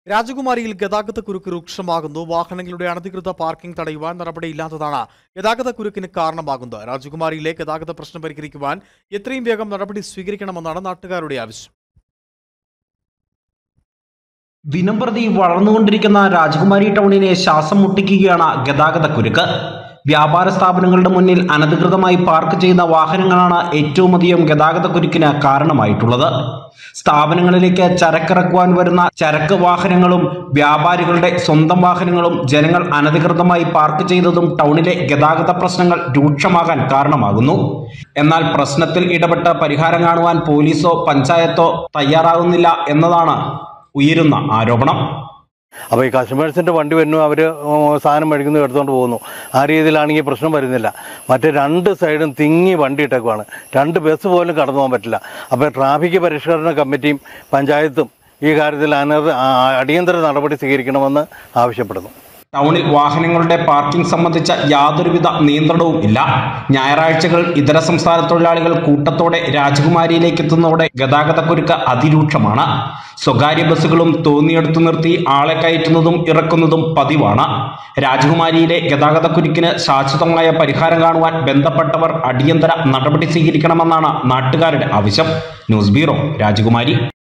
രാജകുമാരിയിൽ ഗതാഗത കുരുക്ക് രൂക്ഷമാകുന്നു വാഹനങ്ങളുടെ അനധികൃത പാർക്കിംഗ് തടയുവാൻ നടപടിയില്ലാത്തതാണ് ഗതാഗത കുരുക്കിന് കാരണമാകുന്നത് രാജകുമാരിയിലെ ഗതാഗത പ്രശ്നം പരിഹരിക്കുവാൻ എത്രയും വേഗം നടപടി സ്വീകരിക്കണമെന്നാണ് നാട്ടുകാരുടെ ആവശ്യം ദിനംപ്രതി വളർന്നുകൊണ്ടിരിക്കുന്ന രാജകുമാരി ടൗണിനെ ശ്വാസം മുട്ടിക്കുകയാണ് ഗതാഗത കുരുക്ക് വ്യാപാര സ്ഥാപനങ്ങളുടെ മുന്നിൽ അനധികൃതമായി പാർക്ക് ചെയ്യുന്ന വാഹനങ്ങളാണ് ഏറ്റവും അധികം ഗതാഗത കുരുക്കിന് കാരണമായിട്ടുള്ളത് സ്ഥാപനങ്ങളിലേക്ക് ചരക്കിറക്കുവാൻ വരുന്ന ചരക്ക് വാഹനങ്ങളും വ്യാപാരികളുടെ സ്വന്തം വാഹനങ്ങളും ജനങ്ങൾ അനധികൃതമായി പാർക്ക് ചെയ്തതും ടൗണിലെ ഗതാഗത പ്രശ്നങ്ങൾ രൂക്ഷമാകാൻ കാരണമാകുന്നു എന്നാൽ പ്രശ്നത്തിൽ ഇടപെട്ട് പരിഹാരം കാണുവാൻ പോലീസോ പഞ്ചായത്തോ തയ്യാറാകുന്നില്ല എന്നതാണ് ഉയരുന്ന ആരോപണം അപ്പോൾ ഈ കസ്റ്റമേഴ്സിൻ്റെ വണ്ടി വരുന്നു അവർ സാധനം മേടിക്കുന്നു എടുത്തുകൊണ്ട് പോകുന്നു ആ രീതിയിലാണെങ്കിൽ പ്രശ്നം വരുന്നില്ല മറ്റേ രണ്ട് സൈഡും തിങ്ങി വണ്ടി ഇട്ടേക്കുവാണ് രണ്ട് ബസ് പോലും കടന്നു പോകാൻ പറ്റില്ല അപ്പോൾ ട്രാഫിക് പരിഷ്കരണ കമ്മിറ്റിയും പഞ്ചായത്തും ഈ കാര്യത്തിൽ അനർ ആ, അടിയന്തര നടപടി സ്വീകരിക്കണമെന്ന് ആവശ്യപ്പെടുന്നു ടൗണിൽ വാഹനങ്ങളുടെ പാർക്കിംഗ് സംബന്ധിച്ച യാതൊരുവിധ നിയന്ത്രണവും ഇല്ല ഞായറാഴ്ചകൾ ഇതര സംസ്ഥാന തൊഴിലാളികൾ കൂട്ടത്തോടെ രാജകുമാരിയിലേക്ക് എത്തുന്നതോടെ ഗതാഗതക്കുരുക്ക് അതിരൂക്ഷമാണ് സ്വകാര്യ ബസ്സുകളും തോന്നിയെടുത്തു നിർത്തി ആളെ കയറ്റുന്നതും ഇറക്കുന്നതും പതിവാണ് രാജകുമാരിയിലെ ഗതാഗതക്കുരുക്കിന് ശാശ്വതമായ പരിഹാരം കാണുവാൻ ബന്ധപ്പെട്ടവർ അടിയന്തര നടപടി സ്വീകരിക്കണമെന്നാണ് നാട്ടുകാരുടെ ആവശ്യം ന്യൂസ് ബ്യൂറോ രാജകുമാരി